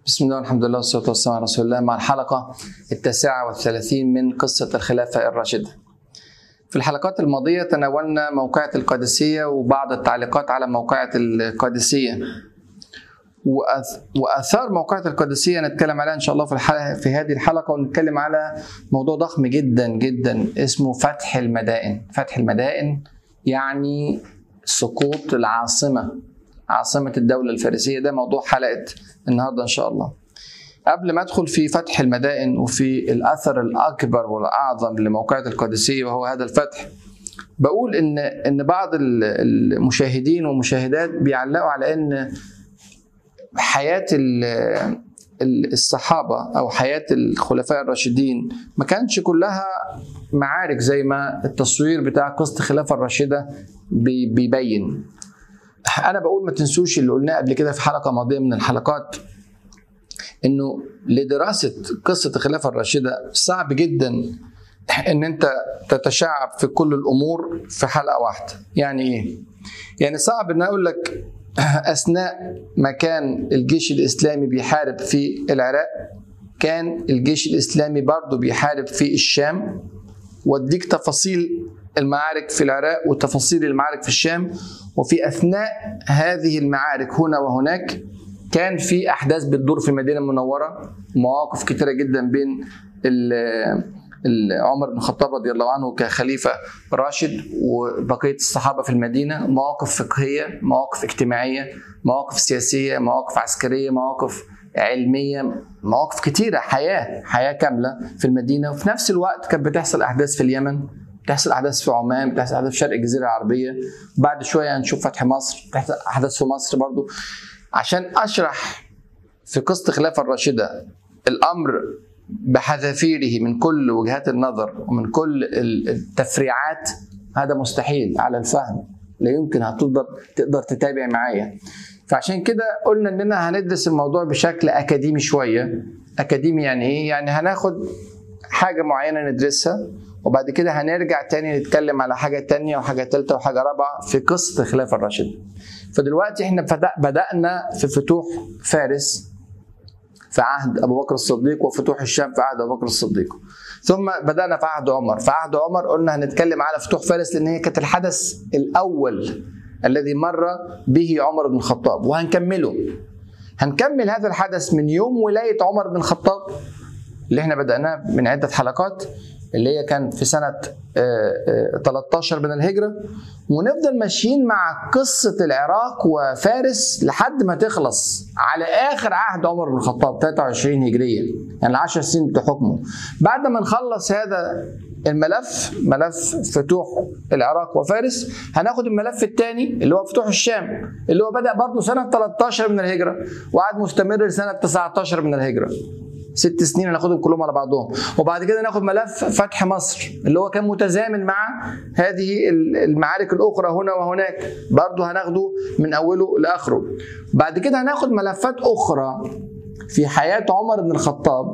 بسم الله والحمد لله والصلاة والسلام على رسول الله مع الحلقة التاسعة والثلاثين من قصة الخلافة الراشدة في الحلقات الماضية تناولنا موقعة القادسية وبعض التعليقات على موقعة القادسية وأث- وآثار موقعة القادسية نتكلم عليها إن شاء الله في الحلقة في هذه الحلقة ونتكلم على موضوع ضخم جدا جدا اسمه فتح المدائن فتح المدائن يعني سقوط العاصمة عاصمة الدولة الفارسية ده موضوع حلقة النهاردة إن شاء الله قبل ما ادخل في فتح المدائن وفي الاثر الاكبر والاعظم لموقعة القادسية وهو هذا الفتح بقول ان ان بعض ال- المشاهدين والمشاهدات بيعلقوا على ان حياة ال- ال- الصحابة او حياة الخلفاء الراشدين ما كانش كلها معارك زي ما التصوير بتاع قصة الخلافة الراشدة بي- بيبين انا بقول ما تنسوش اللي قلناه قبل كده في حلقة ماضية من الحلقات انه لدراسه قصه الخلافه الراشده صعب جدا ان انت تتشعب في كل الامور في حلقه واحده يعني ايه يعني صعب ان اقول لك اثناء ما كان الجيش الاسلامي بيحارب في العراق كان الجيش الاسلامي برضه بيحارب في الشام واديك تفاصيل المعارك في العراق وتفاصيل المعارك في الشام وفي اثناء هذه المعارك هنا وهناك كان في احداث بتدور في المدينه المنوره مواقف كتيره جدا بين ال- ال- عمر بن الخطاب رضي الله عنه كخليفه راشد وبقيه الصحابه في المدينه مواقف فقهيه مواقف اجتماعيه مواقف سياسيه مواقف عسكريه مواقف علميه مواقف كتيره حياه حياه كامله في المدينه وفي نفس الوقت كانت بتحصل احداث في اليمن بتحصل احداث في عمان بتحصل احداث في شرق الجزيره العربيه بعد شويه هنشوف فتح مصر بتحصل احداث في مصر برضو عشان اشرح في قصه الخلافه الراشده الامر بحذافيره من كل وجهات النظر ومن كل التفريعات هذا مستحيل على الفهم لا يمكن هتقدر تقدر تتابع معايا فعشان كده قلنا اننا هندرس الموضوع بشكل اكاديمي شويه اكاديمي يعني ايه يعني هناخد حاجه معينه ندرسها وبعد كده هنرجع تاني نتكلم على حاجه تانية وحاجه ثالثه وحاجه رابعه في قصه الخلافه الراشده فدلوقتي احنا بدأ بدأنا في فتوح فارس في عهد ابو بكر الصديق وفتوح الشام في عهد ابو بكر الصديق ثم بدأنا في عهد عمر في عهد عمر قلنا هنتكلم على فتوح فارس لان هي كانت الحدث الاول الذي مر به عمر بن الخطاب وهنكمله هنكمل هذا الحدث من يوم ولاية عمر بن الخطاب اللي احنا بدأناه من عدة حلقات اللي هي كان في سنة آه، آه، 13 من الهجرة ونفضل ماشيين مع قصة العراق وفارس لحد ما تخلص على آخر عهد عمر بن الخطاب 23 هجرية يعني العشر سنين بتوع حكمه بعد ما نخلص هذا الملف ملف فتوح العراق وفارس هناخد الملف الثاني اللي هو فتوح الشام اللي هو بدأ برضه سنة 13 من الهجرة وقعد مستمر لسنة 19 من الهجرة ست سنين هناخدهم كلهم على بعضهم وبعد كده ناخد ملف فتح مصر اللي هو كان متزامن مع هذه المعارك الاخرى هنا وهناك برضه هناخده من اوله لاخره بعد كده هناخد ملفات اخرى في حياه عمر بن الخطاب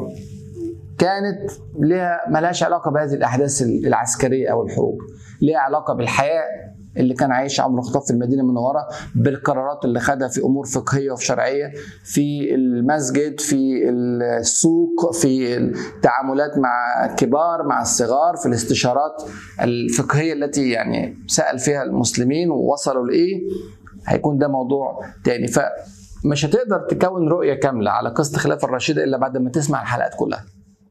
كانت لها ملهاش علاقه بهذه الاحداث العسكريه او الحروب ليها علاقه بالحياه اللي كان عايش عمر بن الخطاب في المدينه المنوره بالقرارات اللي خدها في امور فقهيه وفي شرعيه في المسجد في السوق في التعاملات مع الكبار مع الصغار في الاستشارات الفقهيه التي يعني سال فيها المسلمين ووصلوا لايه هيكون ده موضوع تاني فمش هتقدر تكون رؤيه كامله على قصه الخلافه الراشده الا بعد ما تسمع الحلقات كلها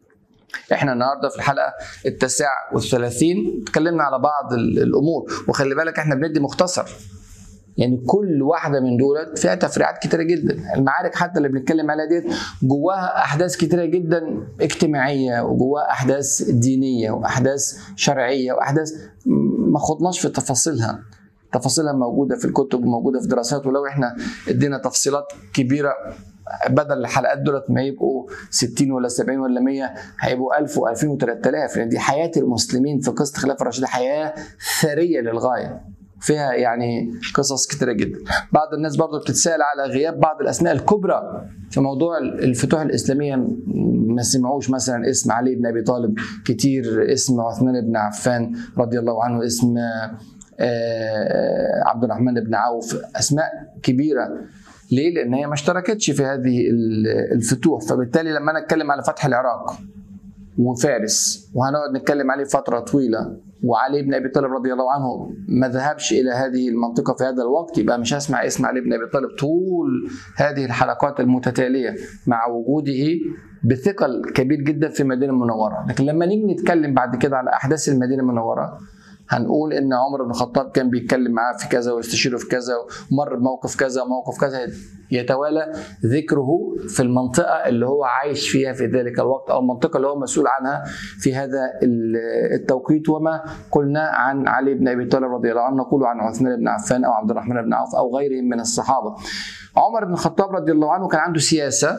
احنا النهارده في الحلقه التاسعه والثلاثين اتكلمنا على بعض ال- الامور وخلي بالك احنا بندي مختصر يعني كل واحده من دولت فيها تفريعات كتيره جدا المعارك حتى اللي بنتكلم عليها ديت جواها احداث كتيره جدا اجتماعيه وجواها احداث دينيه واحداث شرعيه واحداث ما خضناش في تفاصيلها تفاصيلها موجوده في الكتب وموجوده في دراسات ولو احنا ادينا تفصيلات كبيره بدل الحلقات دولت ما يبقوا 60 ولا 70 ولا 100 هيبقوا 1000 و2000 و3000 لان دي حياه المسلمين في قصه الخلافه الراشده حياه ثريه للغايه فيها يعني قصص كتيره جدا بعض الناس برضو بتتساءل على غياب بعض الاسماء الكبرى في موضوع الفتوح الاسلاميه ما سمعوش مثلا اسم علي بن ابي طالب كتير اسم عثمان بن عفان رضي الله عنه اسم آه، عبد الرحمن بن عوف اسماء كبيره ليه؟ لان هي ما اشتركتش في هذه الفتوح فبالتالي لما انا اتكلم على فتح العراق وفارس وهنقعد نتكلم عليه فتره طويله وعلي بن ابي طالب رضي الله عنه ما ذهبش الى هذه المنطقه في هذا الوقت يبقى مش هسمع اسم علي بن ابي طالب طول هذه الحلقات المتتاليه مع وجوده بثقل كبير جدا في المدينه المنوره، لكن لما نيجي نتكلم بعد كده على احداث المدينه المنوره هنقول ان عمر بن الخطاب كان بيتكلم معاه في كذا ويستشيره في كذا ومر بموقف كذا وموقف كذا يتوالى ذكره في المنطقه اللي هو عايش فيها في ذلك الوقت او المنطقه اللي هو مسؤول عنها في هذا التوقيت وما قلنا عن علي بن ابي طالب رضي الله عنه نقول عن عثمان بن عفان او عبد الرحمن بن عوف او غيرهم من الصحابه. عمر بن الخطاب رضي الله عنه كان عنده سياسه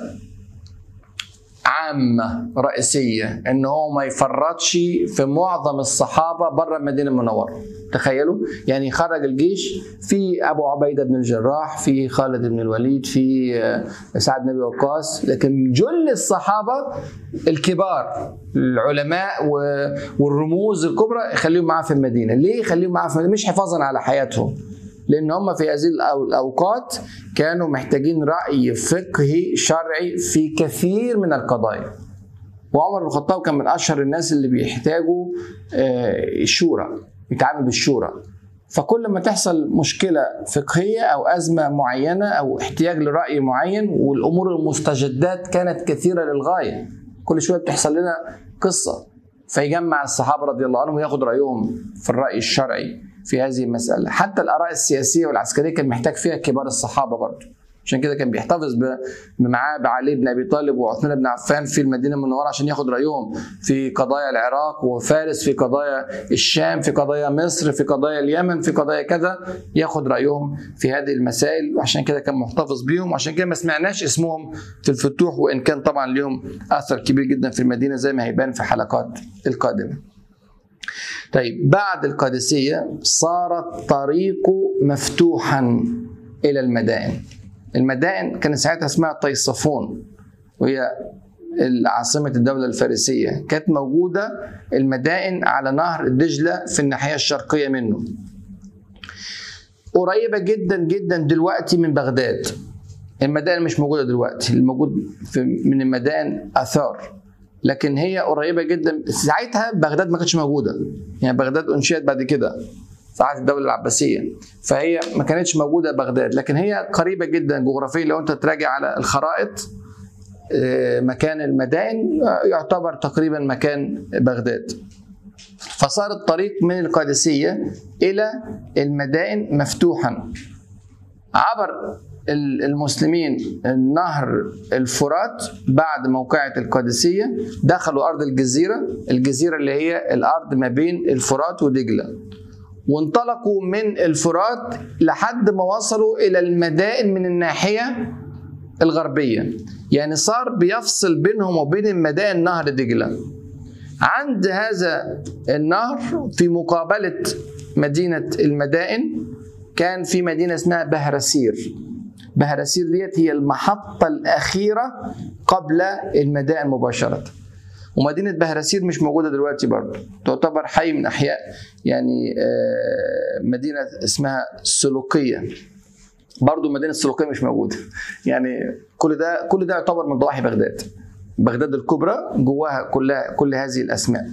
عامة رئيسية ان هو ما يفرطش في معظم الصحابة بره المدينة المنورة تخيلوا يعني خرج الجيش في ابو عبيدة بن الجراح في خالد بن الوليد في سعد بن ابي وقاص لكن جل الصحابة الكبار العلماء والرموز الكبرى يخليهم معاه في المدينة ليه يخليهم معاه في المدينة مش حفاظا على حياتهم لان هم في هذه الاوقات كانوا محتاجين راي فقهي شرعي في كثير من القضايا وعمر بن الخطاب كان من اشهر الناس اللي بيحتاجوا الشورى يتعامل بالشورى فكل ما تحصل مشكلة فقهية أو أزمة معينة أو احتياج لرأي معين والأمور المستجدات كانت كثيرة للغاية كل شوية بتحصل لنا قصة فيجمع الصحابة رضي الله عنهم وياخد رأيهم في الرأي الشرعي في هذه المسألة حتى الآراء السياسية والعسكرية كان محتاج فيها كبار الصحابة برضه عشان كده كان بيحتفظ معاه بعلي بن ابي طالب وعثمان بن عفان في المدينه المنوره عشان ياخد رايهم في قضايا العراق وفارس في قضايا الشام في قضايا مصر في قضايا اليمن في قضايا كذا ياخد رايهم في هذه المسائل وعشان كده كان محتفظ بيهم وعشان كده ما سمعناش اسمهم في الفتوح وان كان طبعا لهم اثر كبير جدا في المدينه زي ما هيبان في حلقات القادمه. طيب بعد القادسية صار الطريق مفتوحا إلى المدائن المدائن كان ساعتها اسمها طيصفون وهي عاصمة الدولة الفارسية كانت موجودة المدائن على نهر دجلة في الناحية الشرقية منه قريبة جدا جدا دلوقتي من بغداد المدائن مش موجودة دلوقتي الموجود في من المدائن آثار لكن هي قريبه جدا ساعتها بغداد ما كانتش موجوده يعني بغداد انشئت بعد كده في عهد الدوله العباسيه فهي ما كانتش موجوده بغداد لكن هي قريبه جدا جغرافيا لو انت تراجع على الخرائط مكان المدائن يعتبر تقريبا مكان بغداد فصار الطريق من القادسيه الى المدائن مفتوحا عبر المسلمين النهر الفرات بعد موقعة القادسية دخلوا أرض الجزيرة الجزيرة اللي هي الأرض ما بين الفرات ودجلة وانطلقوا من الفرات لحد ما وصلوا إلى المدائن من الناحية الغربية يعني صار بيفصل بينهم وبين المدائن نهر دجلة عند هذا النهر في مقابلة مدينة المدائن كان في مدينة اسمها بهرسير بهرسير ديت هي المحطة الأخيرة قبل المدائن مباشرة ومدينة بهرسير مش موجودة دلوقتي برضه تعتبر حي من أحياء يعني مدينة اسمها السلوقية برضه مدينة السلوقية مش موجودة يعني كل ده كل ده يعتبر من ضواحي بغداد بغداد الكبرى جواها كلها كل هذه الأسماء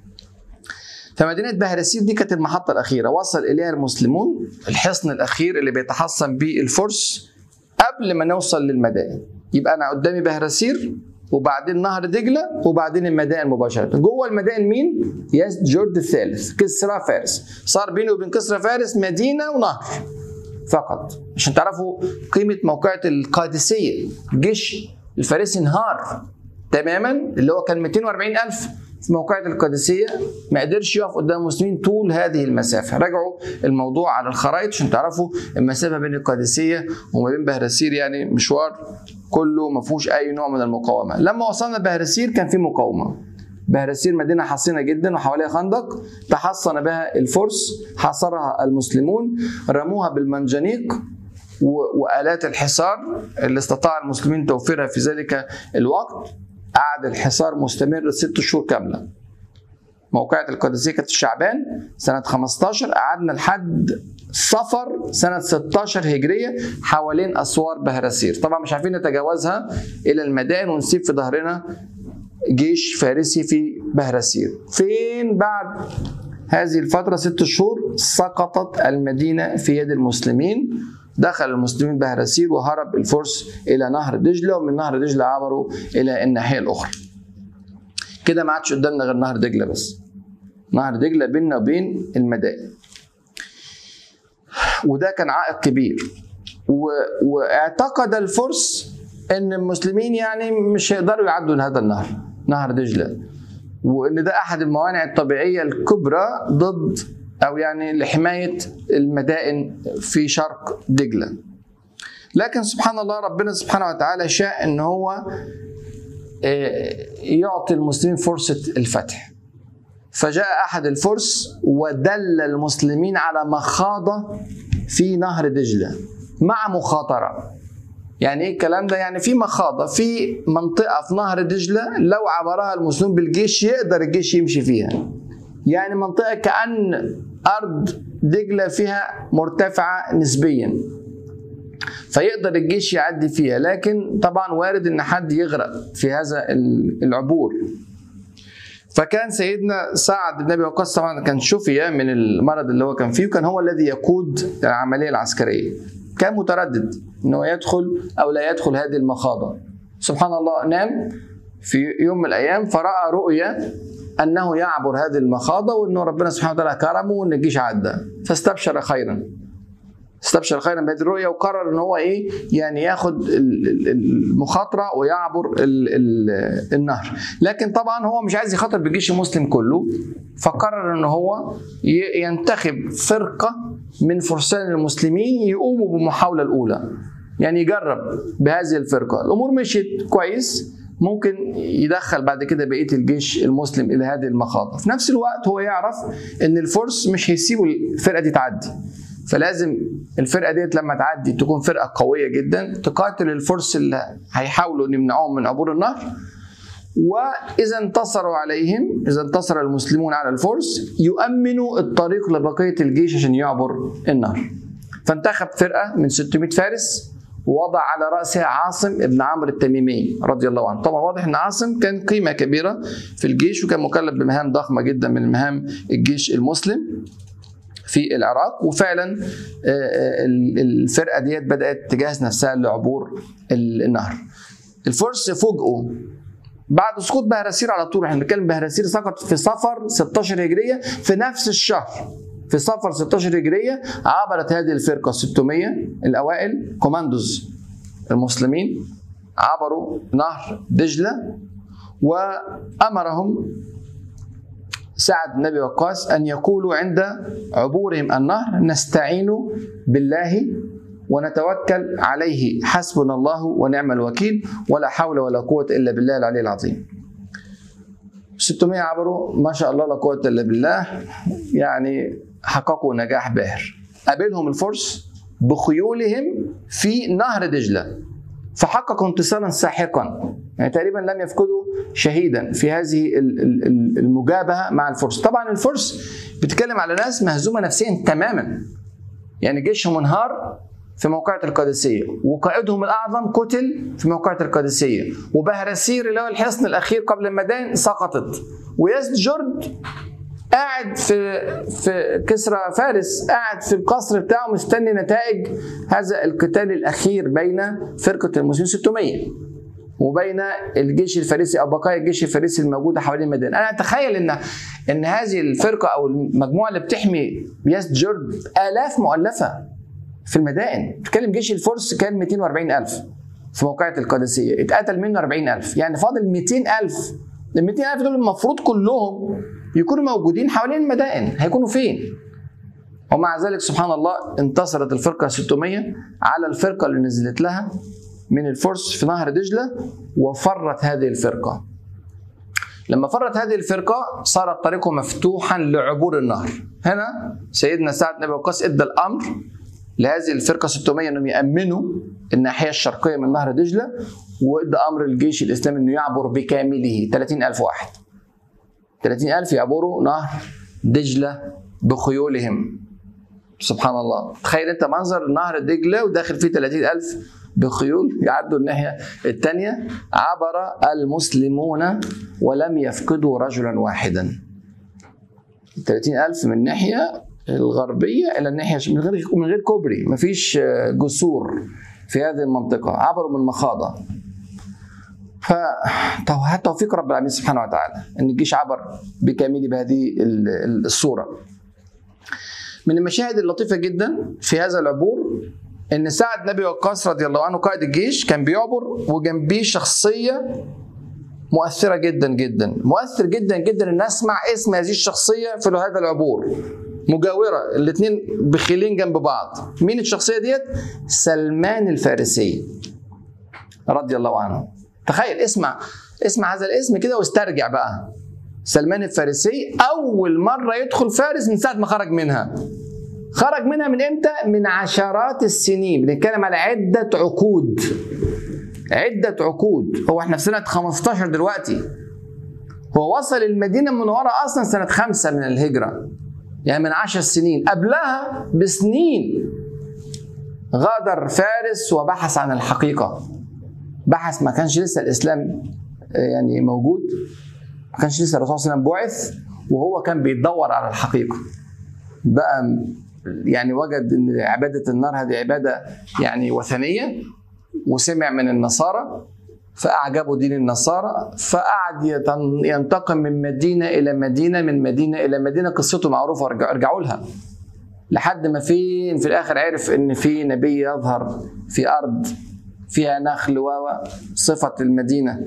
فمدينة بهرسير دي كانت المحطة الأخيرة وصل إليها المسلمون الحصن الأخير اللي بيتحصن به الفرس قبل ما نوصل للمدائن يبقى أنا قدامي بهرسير وبعدين نهر دجلة وبعدين المدائن مباشرة جوه المدائن مين؟ ياس جورج الثالث كسرى فارس صار بيني وبين كسرى فارس مدينة ونهر فقط عشان تعرفوا قيمة موقعة القادسية الجيش الفارسي انهار تماما اللي هو كان 240 ألف في موقعة القادسية ما قدرش يقف قدام المسلمين طول هذه المسافة راجعوا الموضوع على الخرائط عشان تعرفوا المسافة بين القادسية وما بين بهرسير يعني مشوار كله ما فيهوش أي نوع من المقاومة لما وصلنا بهرسير كان في مقاومة بهرسير مدينة حصينة جدا وحواليها خندق تحصن بها الفرس حاصرها المسلمون رموها بالمنجنيق وآلات الحصار اللي استطاع المسلمين توفيرها في ذلك الوقت قعد الحصار مستمر ست شهور كاملة موقعة القادسية كانت في شعبان سنة 15 قعدنا لحد صفر سنة 16 هجرية حوالين أسوار بهرسير طبعا مش عارفين نتجاوزها إلى المدائن ونسيب في ظهرنا جيش فارسي في بهرسير فين بعد هذه الفترة ست شهور سقطت المدينة في يد المسلمين دخل المسلمين بهرسير وهرب الفرس إلى نهر دجلة ومن نهر دجلة عبروا إلى الناحية الأخرى كده ما عادش قدامنا غير نهر دجلة بس نهر دجلة بيننا وبين المدائن وده كان عائق كبير و... واعتقد الفرس ان المسلمين يعني مش هيقدروا يعدوا هذا النهر نهر دجله وان ده احد الموانع الطبيعيه الكبرى ضد او يعني لحمايه المدائن في شرق دجله لكن سبحان الله ربنا سبحانه وتعالى شاء ان هو يعطي المسلمين فرصه الفتح فجاء احد الفرس ودل المسلمين على مخاضه في نهر دجله مع مخاطره يعني ايه الكلام ده يعني في مخاضه في منطقه في نهر دجله لو عبرها المسلمون بالجيش يقدر الجيش يمشي فيها يعني منطقه كان ارض دجله فيها مرتفعه نسبيا فيقدر الجيش يعدي فيها لكن طبعا وارد ان حد يغرق في هذا العبور فكان سيدنا سعد بن ابي وقاص طبعا كان شفي من المرض اللي هو كان فيه وكان هو الذي يقود العمليه العسكريه كان متردد انه يدخل او لا يدخل هذه المخاضه سبحان الله نام في يوم من الايام فراى رؤيا انه يعبر هذه المخاضه وانه ربنا سبحانه وتعالى كرمه وان الجيش عدى فاستبشر خيرا استبشر خيرا بهذه الرؤيا وقرر ان هو ايه يعني ياخد المخاطره ويعبر ال ال النهر لكن طبعا هو مش عايز يخاطر بالجيش المسلم كله فقرر ان هو ينتخب فرقه من فرسان المسلمين يقوموا بالمحاوله الاولى يعني يجرب بهذه الفرقه الامور مشيت كويس ممكن يدخل بعد كده بقيه الجيش المسلم الى هذه المخاضه في نفس الوقت هو يعرف ان الفرس مش هيسيبوا الفرقه دي تعدي فلازم الفرقه ديت لما تعدي تكون فرقه قويه جدا تقاتل الفرس اللي هيحاولوا ان يمنعوهم من عبور النهر واذا انتصروا عليهم اذا انتصر المسلمون على الفرس يؤمنوا الطريق لبقيه الجيش عشان يعبر النهر فانتخب فرقه من 600 فارس ووضع على راسها عاصم بن عمرو التميمي رضي الله عنه طبعا واضح ان عاصم كان قيمه كبيره في الجيش وكان مكلف بمهام ضخمه جدا من مهام الجيش المسلم في العراق وفعلا الفرقه ديت بدات تجهز نفسها لعبور النهر الفرس فوجئوا بعد سقوط بهرسير على طول احنا بنتكلم بهرسير سقط في صفر 16 هجريه في نفس الشهر في صفر 16 هجريه عبرت هذه الفرقه 600 الاوائل كوماندوز المسلمين عبروا نهر دجله وامرهم سعد بن ابي وقاص ان يقولوا عند عبورهم النهر نستعين بالله ونتوكل عليه حسبنا الله ونعم الوكيل ولا حول ولا قوه الا بالله العلي العظيم. 600 عبروا ما شاء الله لا قوه الا بالله يعني حققوا نجاح باهر. قابلهم الفرس بخيولهم في نهر دجله فحققوا انتصارا ساحقا يعني تقريبا لم يفقدوا شهيدا في هذه المجابهه مع الفرس طبعا الفرس بتتكلم على ناس مهزومه نفسيا تماما يعني جيشهم انهار في موقعة القادسية وقائدهم الأعظم قتل في موقعة القادسية وبهرسير اللي هو الحصن الأخير قبل المدائن سقطت ويزد جرد قاعد في في كسرى فارس قاعد في القصر بتاعه مستني نتائج هذا القتال الاخير بين فرقه المسلمين 600 وبين الجيش الفارسي او بقايا الجيش الفارسي الموجوده حوالين المدينه انا اتخيل ان ان هذه الفرقه او المجموعه اللي بتحمي ياس جورد الاف مؤلفه في المدائن بتتكلم جيش الفرس كان 240 الف في موقعة القادسية اتقتل منه 40 ألف يعني فاضل 200 ألف ال 200 ألف دول المفروض كلهم يكونوا موجودين حوالين المدائن هيكونوا فين ومع ذلك سبحان الله انتصرت الفرقة 600 على الفرقة اللي نزلت لها من الفرس في نهر دجلة وفرت هذه الفرقة لما فرت هذه الفرقة صار الطريق مفتوحا لعبور النهر هنا سيدنا سعد بن أبي وقاص ادى الأمر لهذه الفرقة 600 أنهم يأمنوا الناحية الشرقية من نهر دجلة وادى أمر الجيش الإسلامي أنه يعبر بكامله 30 ألف واحد 30 ألف يعبروا نهر دجلة بخيولهم سبحان الله تخيل انت منظر نهر دجله وداخل فيه 30000 بخيول يعدوا الناحيه الثانيه عبر المسلمون ولم يفقدوا رجلا واحدا 30000 من الناحيه الغربيه الى الناحيه من غير من غير كوبري مفيش جسور في هذه المنطقه عبروا من مخاضه فتوفيق رب العالمين سبحانه وتعالى ان الجيش عبر بكامله بهذه الصوره من المشاهد اللطيفه جدا في هذا العبور ان سعد نبي وقاص رضي الله عنه قائد الجيش كان بيعبر وجنبيه شخصيه مؤثره جدا جدا مؤثر جدا جدا ان اسمع اسم هذه الشخصيه في هذا العبور مجاوره الاثنين بخيلين جنب بعض مين الشخصيه ديت سلمان الفارسي رضي الله عنه تخيل اسمع اسمع هذا الاسم كده واسترجع بقى سلمان الفارسي اول مره يدخل فارس من ساعه ما خرج منها خرج منها من امتى من عشرات السنين بنتكلم على عده عقود عده عقود هو احنا في سنه 15 دلوقتي هو وصل المدينه المنوره اصلا سنه خمسة من الهجره يعني من عشر سنين قبلها بسنين غادر فارس وبحث عن الحقيقه بحث ما كانش لسه الاسلام يعني موجود ما كانش لسه الرسول صلى الله عليه وسلم بعث وهو كان بيدور على الحقيقه بقى يعني وجد ان عباده النار هذه عباده يعني وثنيه وسمع من النصارى فاعجبه دين النصارى فقعد ينتقل من مدينه الى مدينه من مدينه الى مدينه قصته معروفه ارجعوا لها لحد ما فين في الاخر عرف ان في نبي يظهر في ارض فيها نخل و صفه المدينه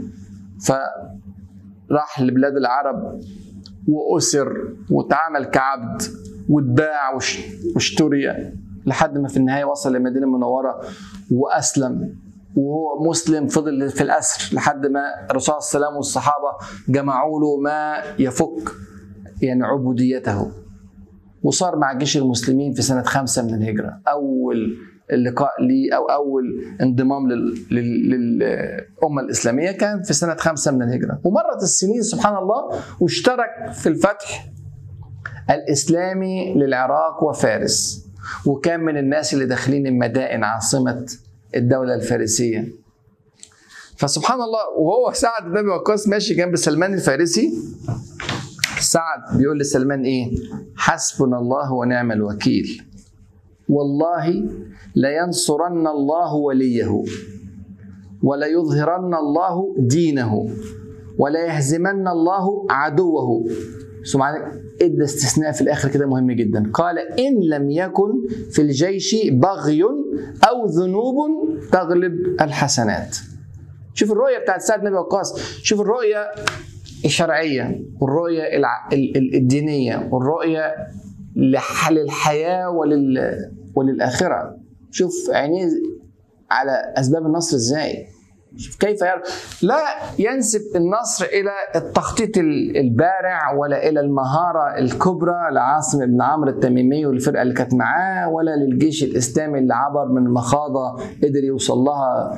فراح لبلاد العرب واسر وتعامل كعبد واتباع واشتري لحد ما في النهايه وصل للمدينه المنوره واسلم وهو مسلم فضل في الاسر لحد ما الرسول صلى الله عليه وسلم والصحابه جمعوا له ما يفك يعني عبوديته وصار مع جيش المسلمين في سنه خمسه من الهجره اول اللقاء لي او اول انضمام للامه الاسلاميه كان في سنه خمسه من الهجره ومرت السنين سبحان الله واشترك في الفتح الاسلامي للعراق وفارس وكان من الناس اللي داخلين المدائن عاصمه الدوله الفارسيه فسبحان الله وهو سعد بن ابي وقاص ماشي جنب سلمان الفارسي سعد بيقول لسلمان ايه حسبنا الله ونعم الوكيل والله لينصرن الله وليه وليظهرن الله دينه وليهزمن الله عدوه ثم ادى استثناء في الاخر كده مهم جدا قال ان لم يكن في الجيش بغي او ذنوب تغلب الحسنات شوف الرؤيه بتاعت سعد بن وقاص شوف الرؤيه الشرعيه والرؤيه الدينيه والرؤيه للحياه ولل وللاخره شوف عينيه على اسباب النصر ازاي شوف كيف يرى لا ينسب النصر الى التخطيط البارع ولا الى المهاره الكبرى لعاصم بن عمرو التميمي والفرقه اللي كانت معاه ولا للجيش الاسلامي اللي عبر من المخاضه قدر يوصل لها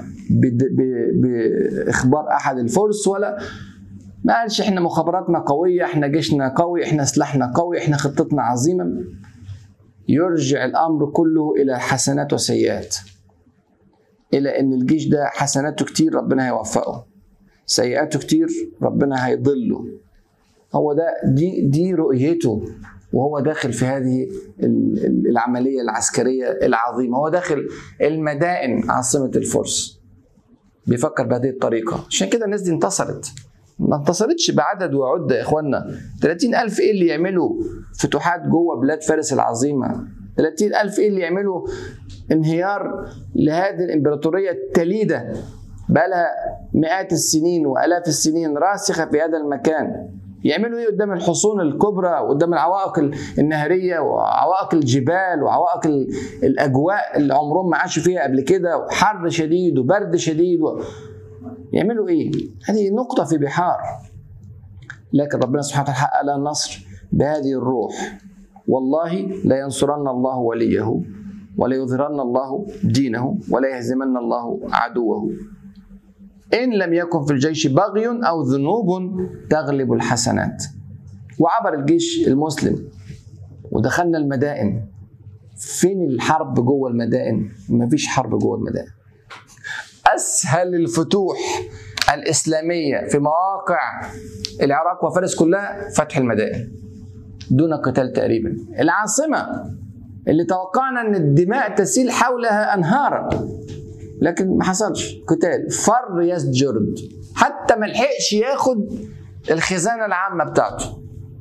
باخبار احد الفرس ولا ما قالش احنا مخابراتنا قويه احنا جيشنا قوي احنا سلاحنا قوي احنا خطتنا عظيمه يرجع الامر كله الى حسنات وسيئات الى ان الجيش ده حسناته كتير ربنا هيوفقه سيئاته كتير ربنا هيضله هو ده دي دي رؤيته وهو داخل في هذه العمليه العسكريه العظيمه هو داخل المدائن عاصمه الفرس بيفكر بهذه الطريقه عشان كده الناس دي انتصرت ما انتصرتش بعدد وعدة يا اخوانا 30 ألف ايه اللي يعملوا فتوحات جوه بلاد فارس العظيمة 30 ألف ايه اللي يعملوا انهيار لهذه الامبراطورية التليدة بقى لها مئات السنين وآلاف السنين راسخة في هذا المكان يعملوا ايه قدام الحصون الكبرى وقدام العوائق النهريه وعوائق الجبال وعوائق الاجواء اللي عمرهم ما عاشوا فيها قبل كده وحر شديد وبرد شديد و... يعملوا ايه؟ هذه نقطة في بحار لكن ربنا سبحانه وتعالى حقق لها النصر بهذه الروح والله لا ينصرن الله وليه ولا يظهرن الله دينه ولا يهزمن الله عدوه إن لم يكن في الجيش بغي أو ذنوب تغلب الحسنات وعبر الجيش المسلم ودخلنا المدائن فين الحرب جوه المدائن مفيش حرب جوه المدائن اسهل الفتوح الاسلاميه في مواقع العراق وفارس كلها فتح المدائن دون قتال تقريبا العاصمه اللي توقعنا ان الدماء تسيل حولها انهارا لكن ما حصلش قتال فر يسجرد حتى ما لحقش ياخد الخزانه العامه بتاعته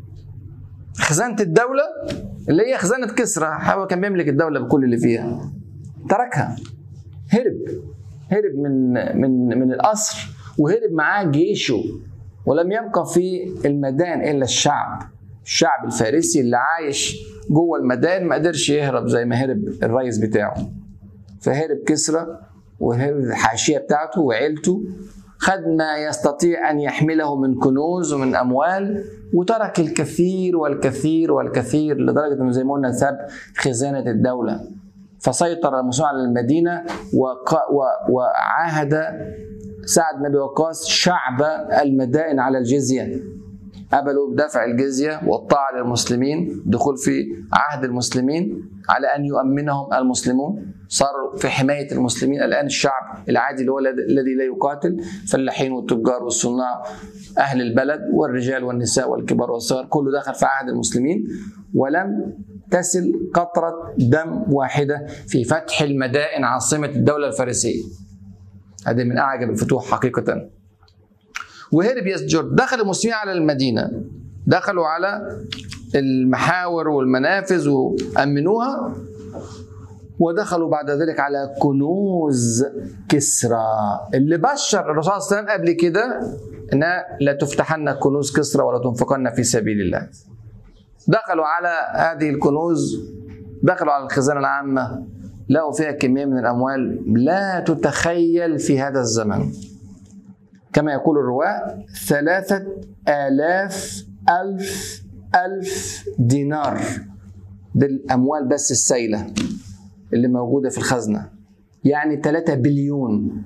خزانه الدوله اللي هي خزانه كسرى هو كان بيملك الدوله بكل اللي فيها تركها هرب هرب من من من القصر وهرب معاه جيشه ولم يبقى في المدان الا الشعب الشعب الفارسي اللي عايش جوه المدائن ما قدرش يهرب زي ما هرب الرئيس بتاعه فهرب كسرى وهرب الحاشيه بتاعته وعيلته خد ما يستطيع ان يحمله من كنوز ومن اموال وترك الكثير والكثير والكثير لدرجه انه زي ما قلنا ساب خزانه الدوله فسيطر المسلمون على المدينه وق... و... وعاهد سعد بن ابي وقاص شعب المدائن على الجزيه قبلوا بدفع الجزيه والطاعه للمسلمين دخول في عهد المسلمين على ان يؤمنهم المسلمون صاروا في حمايه المسلمين الان الشعب العادي اللي هو الذي لا يقاتل فلاحين والتجار والصناع اهل البلد والرجال والنساء والكبار والصغار كله دخل في عهد المسلمين ولم تسل قطره دم واحده في فتح المدائن عاصمه الدوله الفارسيه هذه من اعجب الفتوح حقيقه وهرب يسجر دخل المسلمين على المدينه دخلوا على المحاور والمنافذ وامنوها ودخلوا بعد ذلك على كنوز كسرى اللي بشر الرسول صلى الله عليه وسلم قبل كده انها لا تفتحن كنوز كسرى ولا تنفقن في سبيل الله دخلوا على هذه الكنوز دخلوا على الخزانه العامه لقوا فيها كميه من الاموال لا تتخيل في هذا الزمن كما يقول الرواة ثلاثة آلاف ألف ألف دينار دي الأموال بس السايلة اللي موجودة في الخزنة يعني 3 بليون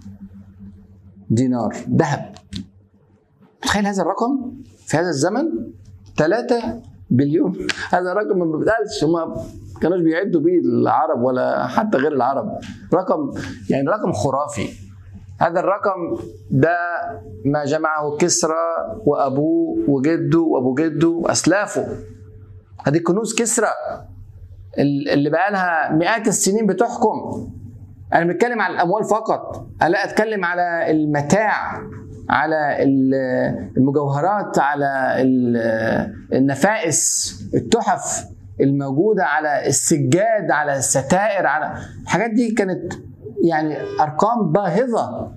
دينار ذهب تخيل هذا الرقم في هذا الزمن 3 بليون هذا رقم ما بيتقالش هم كانوش بيعدوا بيه العرب ولا حتى غير العرب رقم يعني رقم خرافي هذا الرقم ده ما جمعه كسرى وابوه وجده وابو جده واسلافه هذه كنوز كسرى اللي بقى لها مئات السنين بتحكم انا بتكلم على الاموال فقط انا اتكلم على المتاع على المجوهرات على النفائس التحف الموجوده على السجاد على الستائر على الحاجات دي كانت يعني ارقام باهظه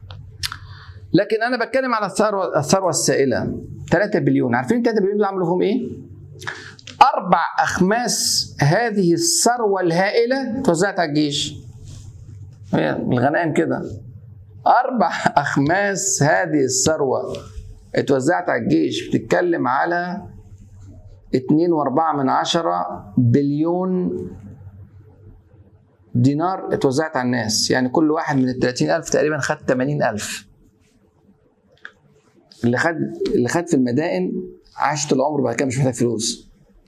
لكن انا بتكلم على الثروه الثروه السائله 3 بليون عارفين 3 بليون دول عملوا فيهم ايه؟ اربع اخماس هذه الثروه الهائله توزعت على الجيش هي الغنائم كده اربع اخماس هذه الثروه اتوزعت على الجيش بتتكلم على 2.4 من عشرة بليون دينار اتوزعت على الناس يعني كل واحد من ال 30000 تقريبا خد 80000 اللي خد اللي خد في المدائن عاش طول عمره بعد كده مش محتاج فلوس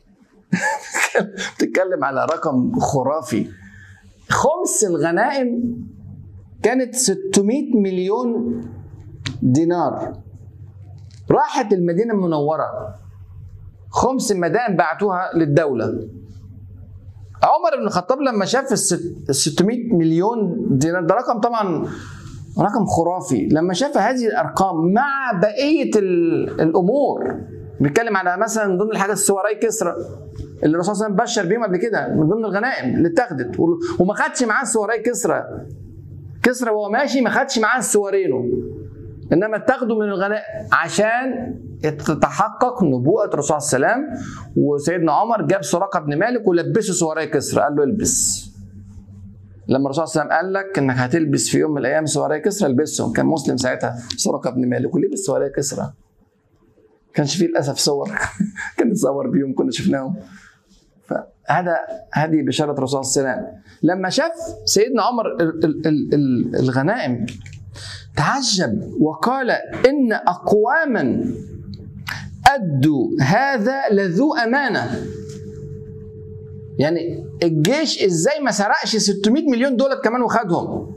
بتتكلم على رقم خرافي خمس الغنائم كانت 600 مليون دينار راحت المدينة المنورة خمس المدائن بعتوها للدولة عمر بن الخطاب لما شاف ال 600 مليون دينار ده رقم طبعا رقم خرافي لما شاف هذه الارقام مع بقيه الامور بيتكلم على مثلا من ضمن الحاجات السواري كسرى اللي الرسول صلى الله عليه وسلم بشر بيهم قبل كده من ضمن الغنائم اللي اتاخدت وما خدش معاه السواري كسرى كسرى وهو ماشي ما خدش معاه السوارينه انما اتاخدوا من الغنائم عشان تتحقق نبوءة الرسول صلى الله عليه وسلم وسيدنا عمر جاب سراقة بن مالك ولبسه سواري كسرى قال له البس لما الرسول صلى الله عليه وسلم قال لك انك هتلبس في يوم من الايام سواري كسرى البسهم كان مسلم ساعتها سراقة بن مالك ولبس سواري كسرى كانش فيه للاسف صور كان نتصور بيهم كنا شفناهم فهذا هذه بشارة الرسول صلى الله عليه وسلم لما شاف سيدنا عمر الغنائم تعجب وقال إن أقواما أدوا هذا لذو أمانة يعني الجيش ازاي ما سرقش 600 مليون دولار كمان وخدهم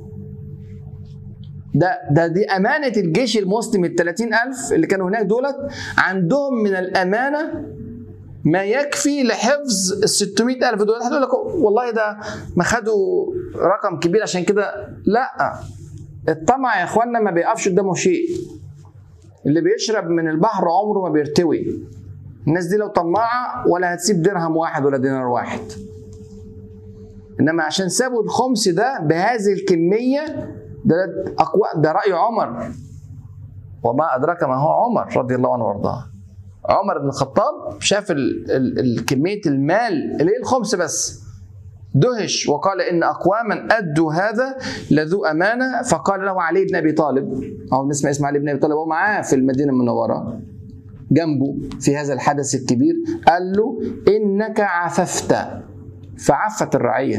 ده ده دي امانه الجيش المسلم ال 30000 اللي كانوا هناك دولت عندهم من الامانه ما يكفي لحفظ ال 600000 دولار هتقول لك والله ده ما خدوا رقم كبير عشان كده لا الطمع يا اخوانا ما بيقفش قدامه شيء اللي بيشرب من البحر عمره ما بيرتوي الناس دي لو طماعه ولا هتسيب درهم واحد ولا دينار واحد انما عشان سابوا الخمس ده بهذه الكميه ده اقوى ده راي عمر وما ادراك ما هو عمر رضي الله عنه وارضاه عمر بن الخطاب شاف ال ال ال كميه المال اللي هي الخمس بس دهش وقال ان اقواما ادوا هذا لذو امانه فقال له علي بن ابي طالب او نسمع اسم علي بن ابي طالب هو معاه في المدينه المنوره جنبه في هذا الحدث الكبير قال له انك عففت فعفت الرعيه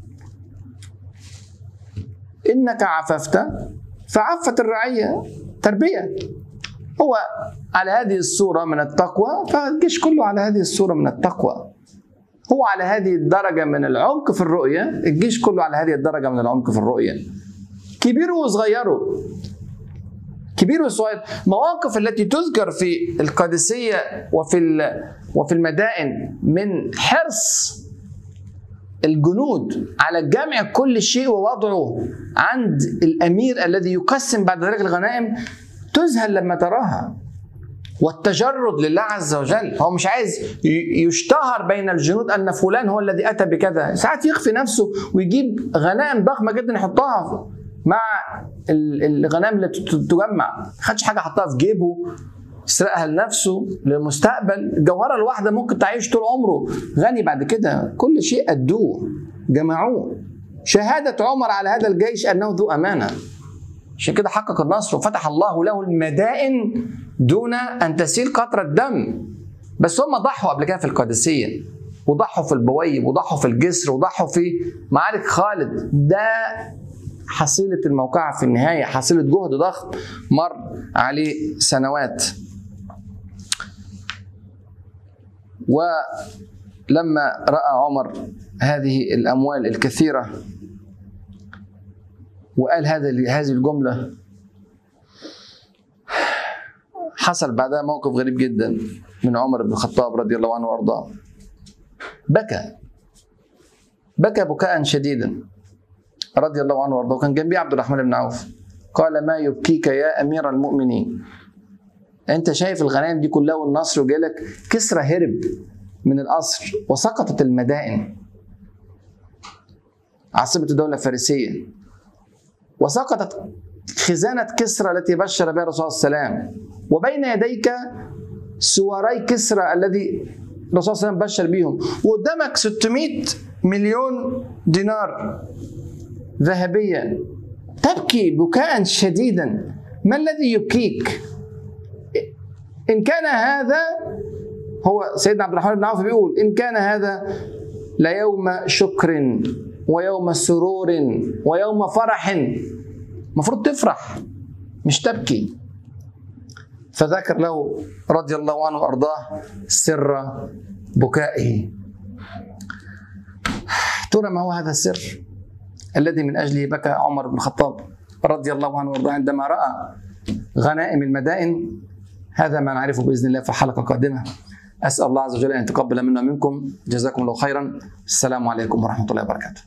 انك عففت فعفت الرعيه تربيه هو على هذه الصوره من التقوى فالجيش كله على هذه الصوره من التقوى هو على هذه الدرجه من العمق في الرؤيه الجيش كله على هذه الدرجه من العمق في الرؤيه كبيره وصغيره كبير وصغير مواقف التي تذكر في القادسيه وفي وفي المدائن من حرص الجنود على جمع كل شيء ووضعه عند الامير الذي يقسم بعد ذلك الغنائم تذهل لما تراها والتجرد لله عز وجل هو مش عايز يشتهر بين الجنود ان فلان هو الذي اتى بكذا ساعات يخفي نفسه ويجيب غنائم ضخمه جدا يحطها مع الغنائم اللي تجمع ما خدش حاجه حطها في جيبه يسرقها لنفسه للمستقبل الجوهره الواحده ممكن تعيش طول عمره غني بعد كده كل شيء ادوه جمعوه شهاده عمر على هذا الجيش انه ذو امانه عشان كده حقق النصر وفتح الله له المدائن دون ان تسيل قطره دم بس هم ضحوا قبل كده في القادسيه وضحوا في البويب وضحوا في الجسر وضحوا في معارك خالد ده حصيلة الموقعة في النهاية حصيلة جهد ضخم مر عليه سنوات ولما رأى عمر هذه الأموال الكثيرة وقال هذا هذه الجملة حصل بعدها موقف غريب جدا من عمر بن الخطاب رضي الله عنه وارضاه بكى بكى بكاء شديدا رضي الله عنه وارضاه وكان جنبي عبد الرحمن بن عوف قال ما يبكيك يا امير المؤمنين انت شايف الغنائم دي كلها والنصر وجالك كسرى هرب من القصر وسقطت المدائن عاصمة الدولة الفارسية وسقطت خزانة كسرى التي بشر بها الرسول صلى الله عليه وسلم وبين يديك سواري كسرى الذي الرسول صلى الله عليه وسلم بشر بهم وقدامك 600 مليون دينار ذهبيا تبكي بكاء شديدا ما الذي يبكيك ان كان هذا هو سيدنا عبد الرحمن بن عوف بيقول ان كان هذا ليوم شكر ويوم سرور ويوم فرح المفروض تفرح مش تبكي فذكر له رضي الله عنه وارضاه سر بكائه ترى ما هو هذا السر الذي من اجله بكى عمر بن الخطاب رضي الله عنه وارضاه عندما راى غنائم المدائن هذا ما نعرفه باذن الله في حلقه قادمه اسال الله عز وجل ان يتقبل منا ومنكم جزاكم الله خيرا السلام عليكم ورحمه الله وبركاته